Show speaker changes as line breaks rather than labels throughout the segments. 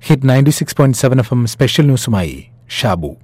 hit ninety six point seven F M special ന്യൂസുമായി ഷാബു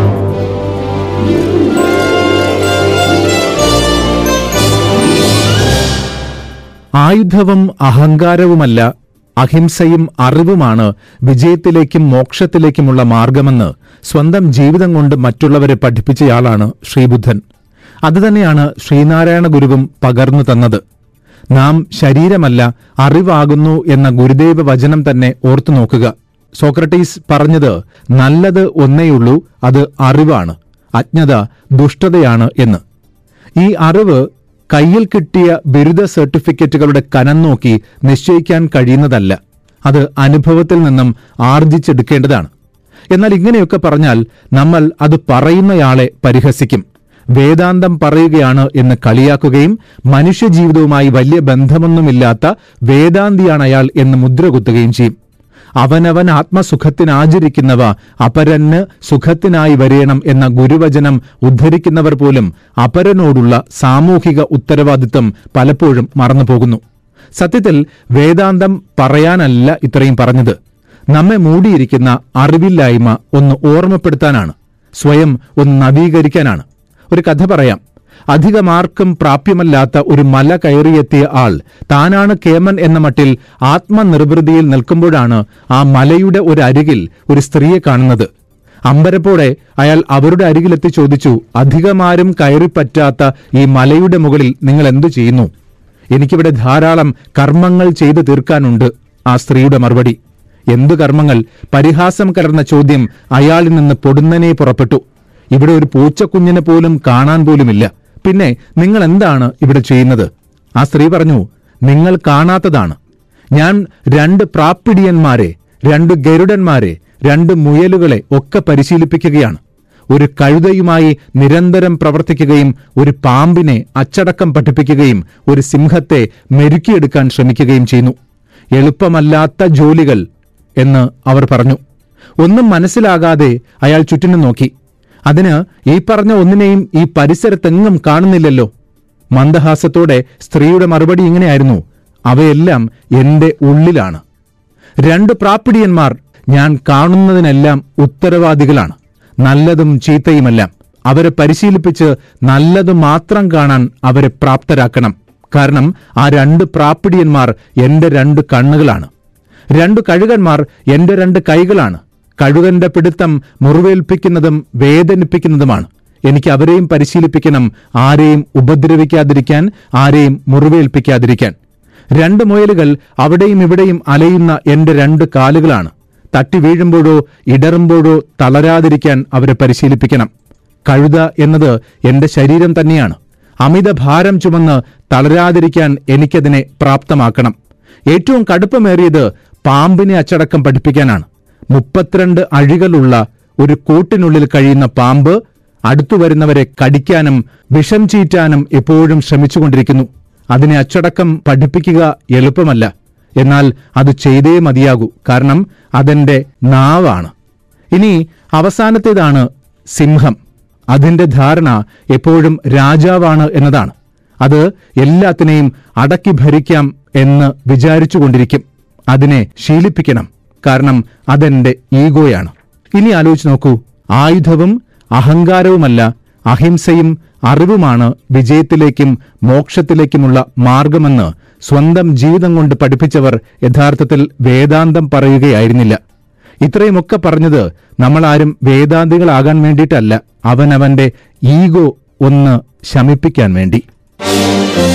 ആയുധവും അഹങ്കാരവുമല്ല അഹിംസയും അറിവുമാണ് വിജയത്തിലേക്കും മോക്ഷത്തിലേക്കുമുള്ള മാർഗമെന്ന് സ്വന്തം ജീവിതം കൊണ്ട് മറ്റുള്ളവരെ പഠിപ്പിച്ചയാളാണ് ശ്രീബുദ്ധൻ അതുതന്നെയാണ് ശ്രീനാരായണ ഗുരുവും പകർന്നു തന്നത് നാം ശരീരമല്ല അറിവാകുന്നു എന്ന ഗുരുദേവ വചനം തന്നെ ഓർത്തു നോക്കുക സോക്രട്ടീസ് പറഞ്ഞത് നല്ലത് ഒന്നേയുള്ളൂ അത് അറിവാണ് അജ്ഞത ദുഷ്ടതയാണ് എന്ന് ഈ അറിവ് കയ്യിൽ കിട്ടിയ ബിരുദ സർട്ടിഫിക്കറ്റുകളുടെ കനം നോക്കി നിശ്ചയിക്കാൻ കഴിയുന്നതല്ല അത് അനുഭവത്തിൽ നിന്നും ആർജിച്ചെടുക്കേണ്ടതാണ് എന്നാൽ ഇങ്ങനെയൊക്കെ പറഞ്ഞാൽ നമ്മൾ അത് പറയുന്നയാളെ പരിഹസിക്കും വേദാന്തം പറയുകയാണ് എന്ന് കളിയാക്കുകയും മനുഷ്യജീവിതവുമായി വലിയ ബന്ധമൊന്നുമില്ലാത്ത വേദാന്തിയാണ് അയാൾ എന്ന് മുദ്രകുത്തുകയും ചെയ്യും അവനവൻ ആത്മസുഖത്തിനാചരിക്കുന്നവ അപരന് സുഖത്തിനായി വരേണം എന്ന ഗുരുവചനം ഉദ്ധരിക്കുന്നവർ പോലും അപരനോടുള്ള സാമൂഹിക ഉത്തരവാദിത്വം പലപ്പോഴും മറന്നുപോകുന്നു സത്യത്തിൽ വേദാന്തം പറയാനല്ല ഇത്രയും പറഞ്ഞത് നമ്മെ മൂടിയിരിക്കുന്ന അറിവില്ലായ്മ ഒന്ന് ഓർമ്മപ്പെടുത്താനാണ് സ്വയം ഒന്ന് നവീകരിക്കാനാണ് ഒരു കഥ പറയാം അധികമാർക്കും പ്രാപ്യമല്ലാത്ത ഒരു മല കയറിയെത്തിയ ആൾ താനാണ് കേമൻ എന്ന മട്ടിൽ ആത്മനിർവൃതിയിൽ നിൽക്കുമ്പോഴാണ് ആ മലയുടെ ഒരു അരികിൽ ഒരു സ്ത്രീയെ കാണുന്നത് അമ്പരപ്പോടെ അയാൾ അവരുടെ അരികിലെത്തി ചോദിച്ചു അധികമാരും കയറിപ്പറ്റാത്ത ഈ മലയുടെ മുകളിൽ നിങ്ങൾ എന്തു ചെയ്യുന്നു എനിക്കിവിടെ ധാരാളം കർമ്മങ്ങൾ ചെയ്തു തീർക്കാനുണ്ട് ആ സ്ത്രീയുടെ മറുപടി എന്തു കർമ്മങ്ങൾ പരിഹാസം കലർന്ന ചോദ്യം അയാളിൽ നിന്ന് പൊടുന്നനെ പുറപ്പെട്ടു ഇവിടെ ഒരു പൂച്ചക്കുഞ്ഞിനെ പോലും കാണാൻ പോലുമില്ല പിന്നെ നിങ്ങൾ എന്താണ് ഇവിടെ ചെയ്യുന്നത് ആ സ്ത്രീ പറഞ്ഞു നിങ്ങൾ കാണാത്തതാണ് ഞാൻ രണ്ട് പ്രാപ്പിടിയന്മാരെ രണ്ട് ഗരുഡന്മാരെ രണ്ട് മുയലുകളെ ഒക്കെ പരിശീലിപ്പിക്കുകയാണ് ഒരു കഴുതയുമായി നിരന്തരം പ്രവർത്തിക്കുകയും ഒരു പാമ്പിനെ അച്ചടക്കം പഠിപ്പിക്കുകയും ഒരു സിംഹത്തെ മെരുക്കിയെടുക്കാൻ ശ്രമിക്കുകയും ചെയ്യുന്നു എളുപ്പമല്ലാത്ത ജോലികൾ എന്ന് അവർ പറഞ്ഞു ഒന്നും മനസ്സിലാകാതെ അയാൾ ചുറ്റിനും നോക്കി അതിന് ഈ പറഞ്ഞ ഒന്നിനെയും ഈ പരിസരത്തെങ്ങും കാണുന്നില്ലല്ലോ മന്ദഹാസത്തോടെ സ്ത്രീയുടെ മറുപടി ഇങ്ങനെയായിരുന്നു അവയെല്ലാം എന്റെ ഉള്ളിലാണ് രണ്ട് പ്രാപ്പിടിയന്മാർ ഞാൻ കാണുന്നതിനെല്ലാം ഉത്തരവാദികളാണ് നല്ലതും ചീത്തയുമെല്ലാം അവരെ പരിശീലിപ്പിച്ച് നല്ലത് മാത്രം കാണാൻ അവരെ പ്രാപ്തരാക്കണം കാരണം ആ രണ്ട് പ്രാപ്പിടിയന്മാർ എന്റെ രണ്ട് കണ്ണുകളാണ് രണ്ടു കഴുകന്മാർ എന്റെ രണ്ട് കൈകളാണ് കഴുകന്റെ പിടുത്തം മുറിവേൽപ്പിക്കുന്നതും വേദനിപ്പിക്കുന്നതുമാണ് എനിക്ക് അവരെയും പരിശീലിപ്പിക്കണം ആരെയും ഉപദ്രവിക്കാതിരിക്കാൻ ആരെയും മുറിവേൽപ്പിക്കാതിരിക്കാൻ രണ്ട് മുയലുകൾ അവിടെയും ഇവിടെയും അലയുന്ന എന്റെ രണ്ട് കാലുകളാണ് തട്ടി വീഴുമ്പോഴോ ഇടറുമ്പോഴോ തളരാതിരിക്കാൻ അവരെ പരിശീലിപ്പിക്കണം കഴുത എന്നത് എന്റെ ശരീരം തന്നെയാണ് അമിത ഭാരം ചുമന്ന് തളരാതിരിക്കാൻ എനിക്കതിനെ പ്രാപ്തമാക്കണം ഏറ്റവും കടുപ്പമേറിയത് പാമ്പിനെ അച്ചടക്കം പഠിപ്പിക്കാനാണ് മുപ്പത്തിരണ്ട് അഴികളുള്ള ഒരു കൂട്ടിനുള്ളിൽ കഴിയുന്ന പാമ്പ് അടുത്തു വരുന്നവരെ കടിക്കാനും വിഷം ചീറ്റാനും എപ്പോഴും ശ്രമിച്ചുകൊണ്ടിരിക്കുന്നു അതിനെ അച്ചടക്കം പഠിപ്പിക്കുക എളുപ്പമല്ല എന്നാൽ അത് ചെയ്തേ മതിയാകൂ കാരണം അതെന്റെ നാവാണ് ഇനി അവസാനത്തേതാണ് സിംഹം അതിന്റെ ധാരണ എപ്പോഴും രാജാവാണ് എന്നതാണ് അത് എല്ലാത്തിനെയും അടക്കി ഭരിക്കാം എന്ന് വിചാരിച്ചുകൊണ്ടിരിക്കും അതിനെ ശീലിപ്പിക്കണം കാരണം അതെന്റെ ഈഗോയാണ് ഇനി ആലോചിച്ച് നോക്കൂ ആയുധവും അഹങ്കാരവുമല്ല അഹിംസയും അറിവുമാണ് വിജയത്തിലേക്കും മോക്ഷത്തിലേക്കുമുള്ള മാർഗമെന്ന് സ്വന്തം ജീവിതം കൊണ്ട് പഠിപ്പിച്ചവർ യഥാർത്ഥത്തിൽ വേദാന്തം പറയുകയായിരുന്നില്ല ഇത്രയുമൊക്കെ പറഞ്ഞത് നമ്മളാരും വേദാന്തികളാകാൻ വേണ്ടിയിട്ടല്ല അവനവന്റെ ഈഗോ ഒന്ന് ശമിപ്പിക്കാൻ വേണ്ടി